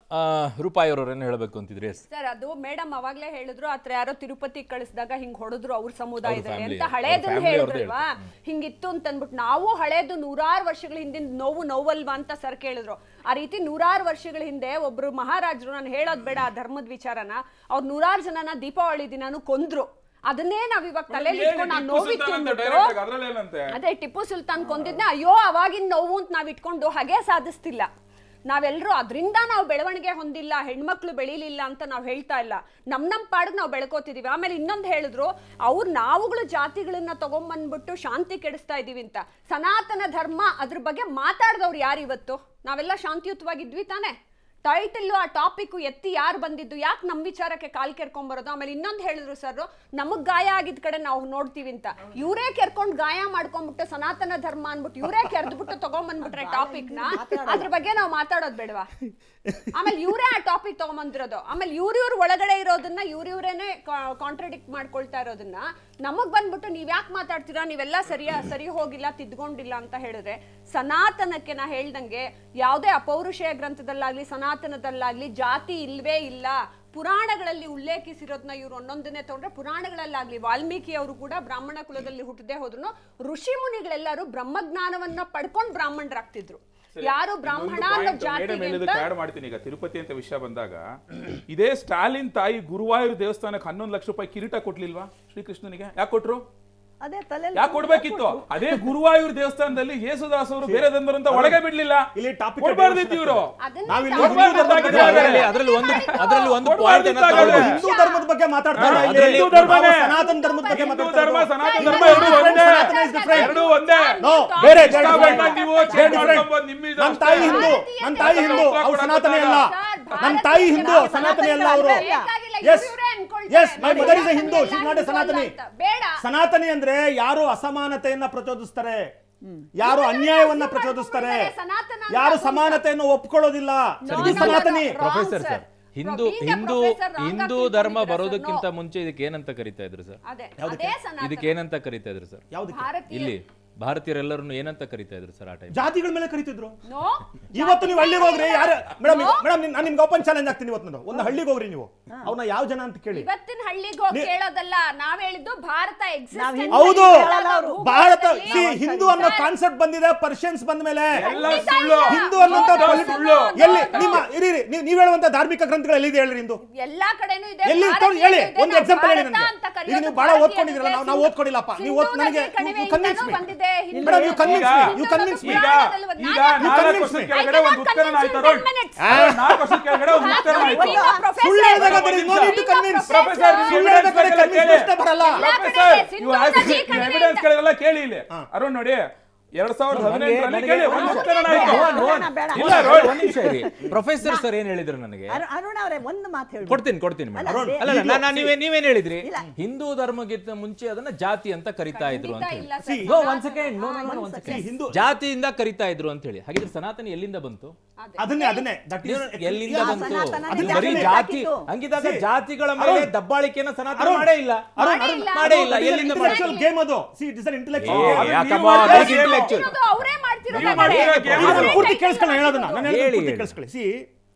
ಆ, ರೂಪಾಯಿ ಅವ್ರವ್ರು ಏನು ಹೇಳಬೇಕು ಅಂತಿದ್ರಿ ಎಸ್ ಸರ್ ಅದು ಮೇಡಮ್ ಅವಾಗ್ಲೇ ಹೇಳಿದ್ರು ಆತ್ರ ಯಾರೋ ತಿರುಪತಿ ಕಳಿಸಿದಾಗ ಹಿಂಗ್ ಹೊಡೆದ್ರು ಅವ್ರ ಸಮುದಾಯದಲ್ಲಿ family, ಅಂತ ಅವ್ರ ಹಳೇದನ್ನ family ಅವ್ರ್ದೇ ಹೇಳಿದ್ರಲ್ವಾ ಹಿಂಗಿತ್ತು ಅಂತ ಅಂದ್ಬಿಟ್ಟು ನಾವು ಹಳೇದು ನೂರಾರು ವರ್ಷಗಳ ಹಿಂದಿನ ನೋವು ನೋವಲ್ವಾ ಅಂತ ಸರ್ ಕೇಳಿದ್ರು ಆ ರೀತಿ ನೂರಾರು ವರ್ಷಗಳ ಹಿಂದೆ ಒಬ್ರು ಮಹಾರಾಜರು ನಾನು ಹೇಳೋದ್ ಬೇಡ ಆ ಧರ್ಮದ ವಿಚಾರನ ಅವ್ರು ನೂರಾರು ಜನನ ದೀಪಾವಳಿ ದಿನಾನು ಕೊಂದ್ರು ಅದನ್ನೇ ನಾವ್ ಇವಾಗ ತಲೆಯಲ್ಲಿ ಇಟ್ಕೊಂಡು ಆ ನೋವಿತ್ತು ಅಂದ್ಬಿಟ್ಟು ಅದ್ರಲ್ಲೇನಂತೆ ಅದೇ ಟಿಪ್ಪು ಸುಲ್ತಾನ್ ಕೊಂದಿದ್ನ ಅಯ್ಯೋ ಅವಾಗಿನ ನೋವು ಅಂತ ನಾವ್ ಇಟ್ಕೊಂಡು ಹಾಗೆ ಸಾಧಿಸ್ತಿಲ್ಲ ನಾವೆಲ್ಲರೂ ಅದರಿಂದ ನಾವು ಬೆಳವಣಿಗೆ ಹೊಂದಿಲ್ಲ ಹೆಣ್ಮಕ್ಳು ಬೆಳೀಲಿಲ್ಲ ಅಂತ ನಾವು ಹೇಳ್ತಾ ಇಲ್ಲ ನಮ್ ನಮ್ ಪಾಡಿಗೆ ನಾವು ಬೆಳ್ಕೋತಿದೀವಿ ಆಮೇಲೆ ಇನ್ನೊಂದು ಹೇಳಿದ್ರು ಅವ್ರು ನಾವುಗಳು ಜಾತಿಗಳನ್ನ ತಗೊಂಬಂದ್ಬಿಟ್ಟು ಶಾಂತಿ ಕೆಡಿಸ್ತಾ ಇದೀವಿ ಅಂತ ಸನಾತನ ಧರ್ಮ ಅದ್ರ ಬಗ್ಗೆ ಮಾತಾಡ್ದವ್ರು ಯಾರು ಇವತ್ತು ನಾವೆಲ್ಲ ಶಾಂತಿಯುತವಾಗಿದ್ವಿ ತಾನೇ ಟೈಟಲ್ ಆ ಟಾಪಿಕ್ ಎತ್ತಿ ಯಾರು ಬಂದಿದ್ದು ಯಾಕೆ ನಮ್ಮ ವಿಚಾರಕ್ಕೆ ಕಾಲ್ ಕೆರ್ಕೊಂಡ್ ಬರೋದು ಆಮೇಲೆ ಇನ್ನೊಂದು ಹೇಳಿದ್ರು ಸರ್ ನಮಗ್ ಗಾಯ ಆಗಿದ್ ಕಡೆ ನಾವು ನೋಡ್ತೀವಿ ಅಂತ ಇವರೇ ಕೆರ್ಕೊಂಡ್ ಗಾಯ ಮಾಡ್ಕೊಂಡ್ಬಿಟ್ಟು ಸನಾತನ ಧರ್ಮ ಅನ್ಬಿಟ್ಟು ಇವರೇ ಕೆರ್ದ್ಬಿಟ್ಟು ತಗೊಂಬಂದ್ಬಿಟ್ರೆ ಟಾಪಿಕ್ ನ ಅದ್ರ ಬಗ್ಗೆ ನಾವು ಮಾತಾಡೋದ್ ಬೇಡವಾ ಆಮೇಲೆ ಇವರೇ ಆ ಟಾಪಿಕ್ ತಗೊಂಬಂದಿರೋದು ಆಮೇಲೆ ಇವ್ರ ಇವ್ರ ಒಳಗಡೆ ಇರೋದನ್ನ ಇವ್ರ ಇವ್ರೇನೆ ಕಾಂಟ್ರಡಿಕ್ಟ್ ಮಾಡ್ಕೊಳ್ತಾ ಇರೋದನ್ನ ನಮಗ್ ಬಂದ್ಬಿಟ್ಟು ನೀವ್ ಯಾಕೆ ಮಾತಾಡ್ತೀರಾ ನೀವೆಲ್ಲ ಸರಿಯಾ ಸರಿ ಹೋಗಿಲ್ಲ ತಿದ್ಕೊಂಡಿಲ್ಲ ಅಂತ ಹೇಳಿದ್ರೆ ಸನಾತನಕ್ಕೆ ನಾ ಹೇಳ್ದಂಗೆ ಯಾವುದೇ ಅಪೌರುಷೇಯ ಗ್ರಂಥದಲ್ಲಾಗ್ಲಿ ಸನಾತನದಲ್ಲಾಗ್ಲಿ ಜಾತಿ ಇಲ್ವೇ ಇಲ್ಲ ಪುರಾಣಗಳಲ್ಲಿ ಉಲ್ಲೇಖಿಸಿರೋದನ್ನ ಇವ್ರು ಒಂದೊಂದನ್ನೇ ತಗೊಂಡ್ರೆ ಪುರಾಣಗಳಲ್ಲಾಗ್ಲಿ ವಾಲ್ಮೀಕಿ ಅವರು ಕೂಡ ಬ್ರಾಹ್ಮಣ ಕುಲದಲ್ಲಿ ಹುಟ್ಟದೆ ಹೋದ್ರು ಋಷಿ ಮುನಿಗಳೆಲ್ಲರೂ ಬ್ರಹ್ಮಜ್ಞಾನವನ್ನ ಪಡ್ಕೊಂಡು ಬ್ರಾಹ್ಮಣರಾಗ್ತಿದ್ರು ಯಾರು ಬ್ರಾಹ್ಮಣ ಅನ್ನೋ ಜಾತಿಗೆ ಮೇಡಮ್ ಅಂತ ಹೇಳಿದಕ್ಕೆ ಆಡ್ ಮಾಡ್ತೀನಿ ಈಗ ತಿರುಪತಿ ಅಂತ ವಿಷಯ ಬಂದಾಗ ಇದೇ ಸ್ಟಾಲಿನ್ ತಾಯಿ ಗುರುವಾಯೂರ್ ದೇವಸ್ಥಾನಕ್ಕೆ ಹನ್ನೊಂದು ಲಕ್ಷ ರೂಪಾಯಿ ಕಿರೀಟ ಕೊಟ್ಲಿಲ್ವಾ ಶ್ರೀಕೃಷ್ಣನಿಗೆ ಯಾಕೆ ಕೊಟ್ರು ಅದೇ ತಲೆ ಯಾಕೆ ಕೊಡ್ಬೇಕಿತ್ತು ಅದೇ ಗುರುವಾಯೂರ್ ದೇವಸ್ಥಾನದಲ್ಲಿ ಯೇಸುದಾಸ್ ಅವರು ಬೇರೆ ದಂದರಂತ ಒಳಗೆ ಬಿಡ್ಲಿಲ್ಲ ಇಲ್ಲಿ topic ಕೊಡ್ಬಾರ್ದಿತ್ತು ಇವರು ಅದನ್ನ ನಾವಿಲ್ಲಿ ಕೊಡ್ಬಾರ್ದು ಹಿಂದೂ ಧರ್ಮದ ಬಗ್ಗೆ ಅದ್ರಲ್ಲಿ- ಅದರಲ್ಲಿ ಒಂದು ಅದರಲ್ಲಿ ಒಂದು ಕೊಡ್ಬಾರ್ದು ಪಾಯಿಂಟ್ ಇತ್ತಾಗಲೇ. ಹಿಂದೂ ಧರ್ಮದ ಬಗ್ಗೆ ಮಾತಾಡ್ತಾ ಇಲ್ಲ ಹಾ, ಇಲ್ಲಿ. ಹಿಂದೂ ಧರ್ಮನೇ. ನಾವು ಸನಾತನ ಧರ್ಮದ ಬಗ್ಗೆ ಹಿಂದೂ ಮಾತಾಡ್ತಾ ಧರ್ಮ ಇರೋದು. ಸನಾತನ ಹಿಂದೂ ಧರ್ಮ ಎರಡು ಧರ್ಮ, ಒಂದೇ ಸನಾತನ is different. ಎರಡು ಒಂದೇ No, ಬೇರೆ ಇಷ್ಟ ಬೇರೆ ಬಂದಾಗ ನೀವು ಬೇರೆ change different. ಮಾಡ್ಕೊಂಬೋದು ನಿಮ್ಮ ಇದು ನನ್ನ ಅಷ್ಟೇ. ತಾಯಿ ಹಿಂದೂ ನನ್ನ ತಾಯಿ ಹಿಂದೂ ಅವ್ರು ಸನಾತನಿ ಅಲ್ಲ ನನ್ನ ತಾಯಿ ಹಿಂದೂ ಸನಾತನಿ ಅಲ್ಲ ಅವರು yes yes my mother is a Hindu she not a Sanatani ಬೇಡ ಸನಾತನಿ ಅಂದ್ರೆ ಯಾರು ಅಸಮಾನತೆಯನ್ನ ಪ್ರಚೋದಿಸ್ತಾರೆ ಯಾರು ಅನ್ಯಾಯವನ್ನ ಪ್ರಚೋದಿಸ್ತಾರೆ ಸನಾತನ ಅಂತ ಯಾರು ಒಂದು- ಸಮಾನತೆಯನ್ನು ಒಪ್ಕೊಳ್ಳೋದಿಲ್ಲ No, ಇದು no, ಸನಾತನಿ no, no. Professor Wrong, sir sir. Hindu Being a Hindu professor, wrong Hindu ಆಗಿ ಧರ್ಮ ತಿಳ್ಕೊಂಡಿದ್ದೀರಾ, ಬರೋದಕ್ಕಿಂತ sir? No. ಮುಂಚೆ ಇದಕ್ಕೆ ಏನಂತ ಕರೀತಾ ಇದ್ರು ಸರ್ ಅದೇ ಅದೇ ಸನಾತನ ಇದಕ್ಕೆ ಏನಂತ ಕರೀತಾ ಇದ್ರು ಸರ್ ಯಾವ್ದಕ್ಕೆ ಭಾರತೀಯ ಇಲ್ಲಿ ಭಾರತೀಯರೆಲ್ಲರನ್ನು ಏನಂತ ಕರೀತಾ ಇದ್ರು ಸರ್ ಆ ಟೈಮ್ ಜಾತಿಗಳ ಮೇಲೆ ಕರಿತಿದ್ರು ನೋ ಇವತ್ತು ನೀವು ಹಳ್ಳಿಗೆ ಹೋಗ್ರಿ ಯಾರು ಮೇಡಮ್ ಮೇಡಮ್ ನಾನು ನಿಮ್ಗೆ ಓಪನ್ ಚಾಲೆಂಜ್ ಆಗ್ತೀನಿ ಇವತ್ತು ನಾನು ಒಂದು ಹಳ್ಳಿಗೆ ಹೋಗ್ರಿ ನೀವು ಅವ್ರನ್ನ ಯಾವ ಜನ ಅಂತ ಕೇಳಿ ಇವತ್ತಿನ ಹಳ್ಳಿಗೆ ಹೋಗಿ ನೀ- ಕೇಳೋದಲ್ಲ ನಾವ್ ಹೇಳಿದ್ದು ಭಾರತ existence ಹಿಂದೂ ಹೌದು ಹೇಳಲ್ಲ ಅವ್ರು. ಭಾರತ ಭೂಭಾಗದಲ್ಲಿ see, ಹಿಂದೂ ಅನ್ನೋ ಕಾನ್ಸೆಪ್ಟ್ ಬಂದಿದೆ ಪರ್ಷಿಯನ್ಸ್ ಬಂದ ಮೇಲೆ ಎಲ್ಲ ಸುಳ್ಳು ಹಿಂದೂ ಅನ್ನೋಂಥ No, no, ಪೊಲಿಟಿ- ಸುಳ್ಳು. ಎಲ್ಲಿ ನಿಮ್ಮ ಇರಿ ಇರಿ, ನೀವು ನೀವು ಹೇಳುವಂತ ಧಾರ್ಮಿಕ ಗ್ರಂಥಗಳು ಎಲ್ಲಿದೆ ಹೇಳ್ರಿ ಇಂದು ಎಲ್ಲಾ ಕಡೆನೂ ಇದೆ ಎಲ್ಲಿ ಭಾರತೀಯ ತೋರಿ ಹೇಳಿ ಇದೆ, ಒಂದು ನಾವು ಎಕ್ಸಾಂಪಲ್ ಹೇಳಿ ಭಾರತ ನನಗೆ ಅಂತ ಈಗ ಕರೆಯೋದು ನೀವು ಬಹಳ ಭಾರತೀಯ ಓದ್ಕೊಂಡಿದ್ದೀರಲ್ಲ ನಾವು ನಾವು ಇದೆ. ಓದ್ಕೊಂಡಿಲ್ಲಪ್ಪ ನೀವು ಓದ್ ಸಿಂಧೂ ನನಗೆ ನದಿ ಕಣಿವೆಯಿಂದನೂ ಕನ್ವಿನ್ಸ್ ಮೀ ಬಂದಿದೆ ಹಿಂದೂ ಮೇಡಮ್ ಯು ನದಿ. Convince me you convince me ಈಗ ಪುರಾಣದಲ್ಲಿ ಈಗ ನಾನು ನಾಲ್ಕು convince ವರ್ಷದ me. ಕೆಳಗಡೆ ಒಂದು ಉತ್ಕರಣ ಆಯ್ತು ಅರುಣ್ ನಾಲ್ಕು ವರ್ಷದ ಕೆಳಗಡೆ ಒಂದು ಉತ್ಕರಣ ಆಯ್ತು ಸುಳ್ಳು ಹೇಳಿದಾಗ there is no need to convince. Professor ಸುಳ್ಳು ಹೇಳಿದ ಕಡೆ convince ಅಷ್ಟೇ ಬರಲ್ಲ ಪ್ರೊಫೆಸರ್ ಸಿಂಧೂ ಇವು ನದಿ ಕಣಿವೆಯಿಂದ- ಎವಿಡೆನ್ಸ್ ಗಳಿಗೆಲ್ಲ ಕೇಳಿ ಇಲ್ಲಿ ಅರುಣ್ ನೋಡಿ ಎರಡ್ ಸಾವಿರದ ಹದಿನೆಂಟರಲ್ಲಿ ಕೇಳಿ ಒಂದು ಉತ್ಕರಣ ಆಯ್ತು ಬೇಡ, ಬೇಡ. ಇಲ್ಲ ರೋಡ್ ಒಂದ್ ನಿಮಿಷ ಇರಿ ಪ್ರೊಫೆಸರ್ ಸರ್ ಏನ್ ಹೇಳಿದ್ರು ನನಗೆ ಅರು- ಅರುಣ್ ಅವರೇ ಒಂದು ಮಾತು ಹೇಳಿ ಕೊಡ್ತೀನಿ ಕೊಡ್ತೀನಿ ಮೇಡಮ್ ಅಲ್ಲ, ಅಲ್ಲ ಅಲ್ಲ, ನಾ- ನಾ- ನೀವೇ ನೀವೇನ್ ಹೇಳಿದ್ರಿ ಇಲ್ಲ. ಹಿಂದೂ ಧರ್ಮಕ್ಕಿಂತ ಮುಂಚೆ ಅದನ್ನ ಜಾತಿ ಅಂತ ಕರಿತಾ ಇದ್ರು ಅಂತ ಖಂಡಿತ ಹೇಳಿ ಇಲ್ಲ sir. No, one second, no, no, no, one See, second. Hindu ಜಾತಿಯಿಂದ ಕರಿತಾ ಇದ್ರು ಅಂತ ಹೇಳಿ ಹಾಗಿದ್ರೆ ಸನಾತನ ಎಲ್ಲಿಂದ ಬಂತು ಅದನ್ನೇ ಅದನ್ನೇ ದಟ್ ನೀವು ಈಸ್ ಎಲ್ಲಿಂದ ಯಾ, ಬಂತು ಸನಾತನ ಅದು ನಿಜ ಬರೀ ಹೇಳಿ ಜಾತಿ ಹಾಕಿದ್ದು. ಹಂಗಿದಾಗ See, ಜಾತಿಗಳ ಮೇಲೆ ಅರುಣ್, ದಬ್ಬಾಳಿಕೆನ ಸನಾತನ ಅರುಣ್, ಮಾಡೇ ಇಲ್ಲ ಅರುಣ್, ಮಾಡೇ ಅರುಣ್, ಇಲ್ಲ. ಮಾಡೇ ಇಲ್ಲ ಎಲ್ಲಿಂದ ಮಾಡಿ ಇಂಟೆಲೆಕ್ಚುಯಲ್ ಗೇಮ್ ಅದು see it is an intellectual ಏ, ಅದು ಯಾಕಮ್ಮ, ನೀವು ಅದಕ್ಕೆ ಮಾಡ್ತಿರೋದು intellectual. ಇರೋದು ಅವರೇ ಮಾಡ್ತಿರೋದು ನೀವು ಕಡೆ. ಮಾಡ್ತಿರೋ game ಅವರೇ ಅದು. ಪೂರ್ತಿ title ಕೇಳಿಸ್ಕೊಳ್ಳಿ ನಾನು ಹೇಳೋದನ್ನ ಮಾಡೋದು. ನಾನು ಹೇಳೋದನ್ನ ಹೇಳಿ, ಪೂರ್ತಿ ಹೇಳಿ. ಕೇಳಿಸ್ಕೊಳ್ಳಿ ಸಿ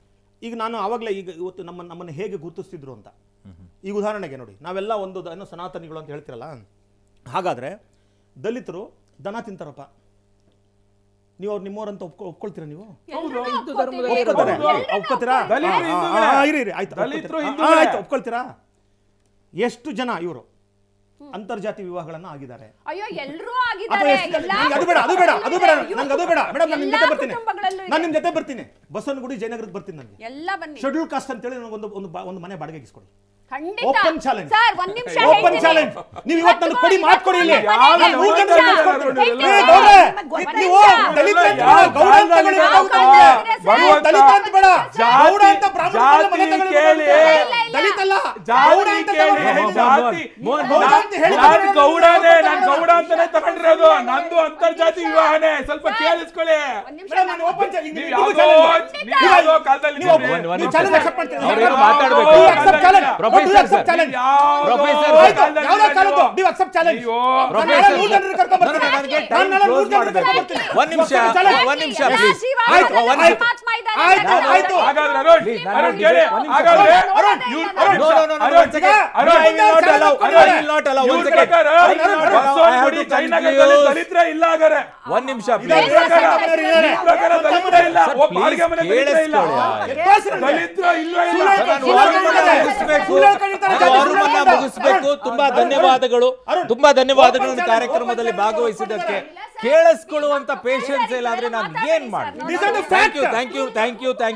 ಈಗ ನಾನು ಆವಾಗಲೇ ಈಗ ಇವತ್ತು ನಮ್ಮ ನಮ್ಮನ್ನು ಹೇಗೆ ಗುರುತಿಸ್ತಿದ್ರು ಅಂತ ಈಗ ಉದಾಹರಣೆಗೆ ನೋಡಿ ನಾವೆಲ್ಲ ಒಂದು ದ- ಏನೋ ಸನಾತನಿಗಳು ಅಂತ ಹೇಳ್ತಿರಲ್ಲ ಹಾಗಾದ್ರೆ ದಲಿತರು ದನ ತಿಂತಾರಪ್ಪ ನೀವು ಅವ್ರು ನಿಮ್ಮವ್ರಂತ ಒಪ್ಕೊ ಒಪ್ಕೊಳ್ತೀರಾ ನೀವು ಎಲ್ರೂ ಹಿಂದೂ ಒಪ್ಕೊತೀವಿ. ಧರ್ಮದಲ್ಲಿ ಒಪ್ಕೊತಾರೆ ಎಲ್ರೂ ಒಪ್ಕೊತೀರಾ ದಲಿತರು ಆ, ಆ, ಹಿಂದೂಗಳೇ. ಆ, ಇರಿ ಇರಿ ಆಯ್ತು ದಲಿತರು ಒಪ್ಕೊತೀರಾ? ಹಿಂದೂಗಳೇ. ಆ, ಆಯ್ತು ಒಪ್ಕೊಳ್ತೀರಾ ಎಷ್ಟು ಜನ ಇವರು ಅಂತರ್ಜಾತಿ ವಿವಾಹಗಳನ್ನ ಆಗಿದ್ದಾರೆ ಅಯ್ಯೋ ಎಲ್ರೂ ಅಥವಾ ಆಗಿದ್ದಾರೆ ಎಷ್ಟು- ಎಲ್ಲಾ ನಂಗೆ ಅದು ಬೇಡ ಅದು ಬೇಡ ಅದು ಬೇಡ ಇವ್ರು- ನಂಗೆ ಅದು ಬೇಡ ಮೇಡಮ್ ನಾನು ನಿಮ್ಮ ಎಲ್ಲಾ ಜೊತೆ ಬರ್ತೀನಿ ಕುಟುಂಬಗಳಲ್ಲೂ ಇದೆ. ನಾನು ನಿಮ್ಮ ಜೊತೆ ಬರ್ತೀನಿ ಬಸವನಗುಡಿ ಜಯನಗರಕ್ಕೆ ಬರ್ತೀನಿ ನನಗೆ ಎಲ್ಲ ಬನ್ನಿ ಶೆಡ್ಯೂಲ್ ಕಾಸ್ಟ್ ಅಂತೇಳಿ ನನಗೆ ಒಂದು ಒಂದು ಬಾ- ಒಂದು ಮನೆ ಬಾಡಿಗೆ ಇಸ್ಕೊಡಿ ಖಂಡಿತ ಓಪನ್ ಚಾಲೆಂಜ್ ಸರ್ ಒಂದ್ ನಿಮಿಷ ಓಪನ್ ಚಾಲೆಂಜ್ ನೀವು ಇವತ್ತು ನನಗೆ ಕೊಡಿ ಮಾತು ಕೊಡಿ ಇಲ್ಲಿ ಯಾವ ನಾನು ಮೂರು ಜನ ಯಾವ ಇಸ್ಕೊಡ್ತೀನಿ. ಯಾವ ಏ, ಯಾವ ಗೌಡ್ರೆ, ಯಾವ ನೀವು ಯಾವ ದಲಿತ ಅಂತ ಯಾವ ಬೇಡ, ಗೌಡ ಅಂತ ಕಾಲದಲ್ಲಿ ಬೇಡ, ಯಾವ ಗೌಡ ಕಾಲದಲ್ಲಿ ಅಂತ ಇದೆ ಬೇಡ. ಸರ್? ದಲಿತ ಅಂತ ಬೇಡ ಗೌಡ ಅಂತ ಬ್ರಾಹ್ಮಣ ಜಾತಿ ಮನೆ ತಗೊಳ್ಳಿ ಕೇಳಿ ಬರುತ್ತೆ. ಇಲ್ಲ, ಇಲ್ಲ, ದಲಿತಲ್ಲ ಜಾತಿ ಗೌಡ ಅಂತ ಕೇಳಿ, ತಗೊಂಡ್ರೆ ಜಾತಿ ಮೋಹನ್, ಗೌಡ ನಾನ್- ಅಂತ ಹೇಳಿ ನಾನ್ ಗೌಡನೇ ನಾನ್ ಗೌಡ ಅಂತಾನೆ ತಗೊಂಡಿರೋದು ನಂದು ಅಂತರ್ಜಾತಿ ವಿವಾಹನೇ ಸ್ವಲ್ಪ ಕೇಳಿಸ್ಕೊಳ್ಳಿ ಒಂದ್ ನಿಮಿಷ ಮೇಡಮ್, ನಾನು open ಚ- ನೀವು ನೀವು ಯಾವ್ದೋ challenge ಮಾಡಿ. ನೀವು ಯಾವ್ದೋ ಕಾಲದಲ್ಲಿ ನೀವು ಇದ್ದೀರಿ. ಒಂದ್- ಒಂದ್ ನೀವು ನಿಮಿಷ. challenge accept ಮಾಡ್ತೀರಾ? ಅವ್ರೇನೋ ನೀವು ಮಾತಾಡ್ಬೇಕು. accept challenge. Professor Do you accept sir. challenge? ಯಾವ್ದೋ Professor ಆಯ್ತು, ಕಾಲದಲ್ಲಿ ಯಾವ್ದೋ ಇದ್ದೀರಿ ಕಾಲದ್ದು? ನೀವು. Do you accept challenge? ಅಯ್ಯೋ. ನಾನು Professor ನಾಳೆ ನೂರು sir. ಜನರನ್ನ ಕರ್ಕೊಂಡ್ ಬರ್ತೀನಿ. ನಾನು ನನಗೆ ನಾನು time ನಾಳೆ close ನೂರು ಜನರನ್ನ ಮಾಡ್ಬೇಕು. ಕರ್ಕೊಂಡ್ ಬರ್ತೀನಿ. ಒಂದ್ ನಿಮಿಷ, You accept challenge? ಒಂದ್ ನಿಮಿಷ, ಯಾಕೆ? please. ಶಿವಾನಂದ ಆಯ್ತು, ಒಂದ್ ನಿಮಿಷ. ಪರಮಾತ್ಮ ಇದ್ದಾನೆ, ಆಯ್ತು, ನಾನು ಆಯ್ತು. ಹಾಗಾದ್ರೆ ಅರುಣ್ Please, ನಾನು ಅರುಣ್ ನಿಜ- ಕೇಳಿ ಒಂದ್ ನಿಮಿಷ. ಹಾಗಾದ್ರೆ ಅರುಣ್, ಇವ್ರು- no, Arun no, sir, no, no, Arun one second. Arun, I will not allow. I will not allow. One ಇವ್ರ second. ಪ್ರಕಾರ I will not allow. I have Basavanagudi to ಜೈನಗರದಲ್ಲಿ conclude. ದಲಿತರೇ ಇಲ್ಲ ಹಾಗಾದ್ರೆ ಒಂದ್ ನಿಮಿಷ ಇದೆ, please. ಇದೆ, ಪ್ರಕಾರ ಇದೆ, ಇದೆ. ಈ ಪ್ರಕಾರ ದಲಿತರೇ ಇಲ್ಲ Sir, ಒಬ್ಬ please ಬಾಡಿಗೆ ಮನೆ ದಲಿತರೇ ಇಲ್ಲ ಕೇಳಿಸ್ಕೊಳ್ಳಿ. ತೋರ್ಸಿ ನನಗೆ. ದಲಿತರು ಇಲ್ವೇ ಇಲ್ಲ ಸುಳ್ಳು ಹೇಳ್ತಾರೆ, ನಾನು ಸುಳ್ಳು ವಾರವನ್ನ ಹೇಳ್ತಾರೆ. ಮುಗಿಸ್ಬೇಕು ಸುಳ್ಳು ಹೇಳ್ತಾರೆ, ನಾನು ಜಾತಿ ವಾರವನ್ನ ಸುಳ್ಳು ಹೇಳ್ತಾರೆ. ಮುಗಿಸ್ಬೇಕು ಅರುಣ್, ತುಂಬಾ ಅರುಣ್, ಧನ್ಯವಾದಗಳು ಅರುಣ್, ತುಂಬಾ ಧನ್ಯವಾದಗಳು open ಕಾರ್ಯಕ್ರಮದಲ್ಲಿ challenge, ಭಾಗವಹಿಸಿದ್ದಕ್ಕೆ open ಕೇಳಿಸ್ಕೊಳ್ಳುವಂತ ಪೇಷನ್ಸ್ ಇಲ್ಲ ಅಂದ್ರೆ ನಾನು ಏನ್ ಮಾತಾಡಿ ಮಾಡಿ sir, These are the thank you fact. Thank you thank you thank